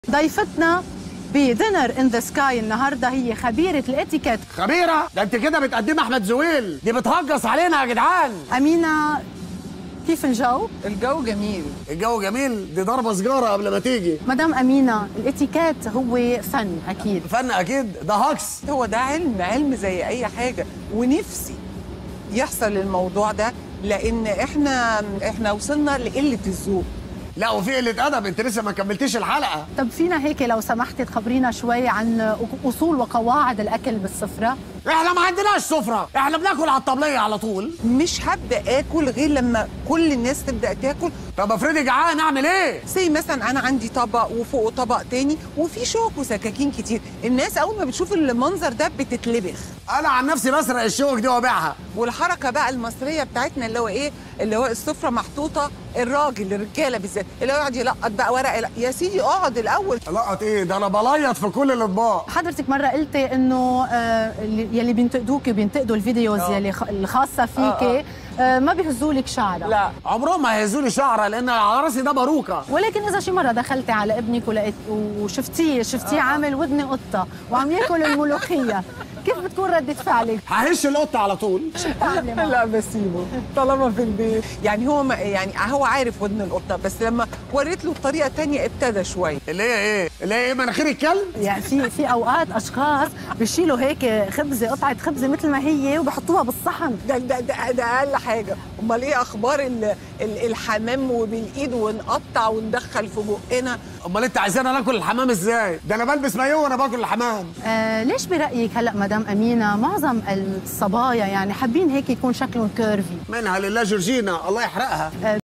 ضيفتنا بدينر ان ذا سكاي النهارده هي خبيره الاتيكيت خبيره ده انت كده بتقدم احمد زويل دي بتهجص علينا يا جدعان امينه كيف الجو الجو جميل الجو جميل دي ضربه سجاره قبل ما تيجي مدام امينه الاتيكيت هو فن اكيد فن اكيد ده هاكس هو ده علم علم زي اي حاجه ونفسي يحصل الموضوع ده لان احنا احنا وصلنا لقله الذوق لا وفي قله ادب انت لسه ما كملتيش الحلقه طب فينا هيك لو سمحتي تخبرينا شوي عن اصول وقواعد الاكل بالسفره احنا ما عندناش سفره احنا بناكل على الطبليه على طول مش هبدا اكل غير لما كل الناس تبدا تاكل طب افرضي جعان اعمل ايه زي مثلا انا عندي طبق وفوقه طبق تاني وفي شوك وسكاكين كتير الناس اول ما بتشوف المنظر ده بتتلبخ انا عن نفسي بسرق الشوك دي وابيعها والحركه بقى المصريه بتاعتنا اللي هو ايه اللي هو السفره محطوطه الراجل الرجاله بالذات اللي هو يقعد يلقط بقى ورق لا يا سيدي اقعد الاول لقط ايه ده انا بليط في كل الاطباق حضرتك مره قلتي انه آه، اللي- يلي بينتقدوكي وبينتقدوا الفيديوز آه. يلي خ- الخاصه فيكي آه، ما بيهزوا لك شعرها لا عمرهم ما هيهزوا لي شعره لان على راسي ده باروكه ولكن اذا شي مره دخلتي على ابنك ولقيت وشفتيه شفتيه عامل ودن قطه وعم ياكل الملوخيه كيف بتكون رده فعلك؟ ههش القطه على طول بتعملي معه؟ لا بسيبه طالما في البيت يعني هو ما يعني هو عارف ودن القطه بس لما وريت له الطريقه الثانيه ابتدى شويه اللي هي ايه اللي هي ايه مناخير الكلب يعني في في اوقات اشخاص بيشيلوا هيك خبزه قطعه خبزه مثل ما هي وبحطوها بالصحن ده ده ده, ده اقل حاجه امال ايه اخبار ال ال الحمام وبالايد ونقطع وندخل في بقنا امال انت عايزانا ناكل الحمام ازاي ده انا بلبس مايو وانا باكل الحمام آه ليش برايك هلا مدام امينه معظم الصبايا يعني حابين هيك يكون شكلهم كيرفي منها لله جورجينا الله يحرقها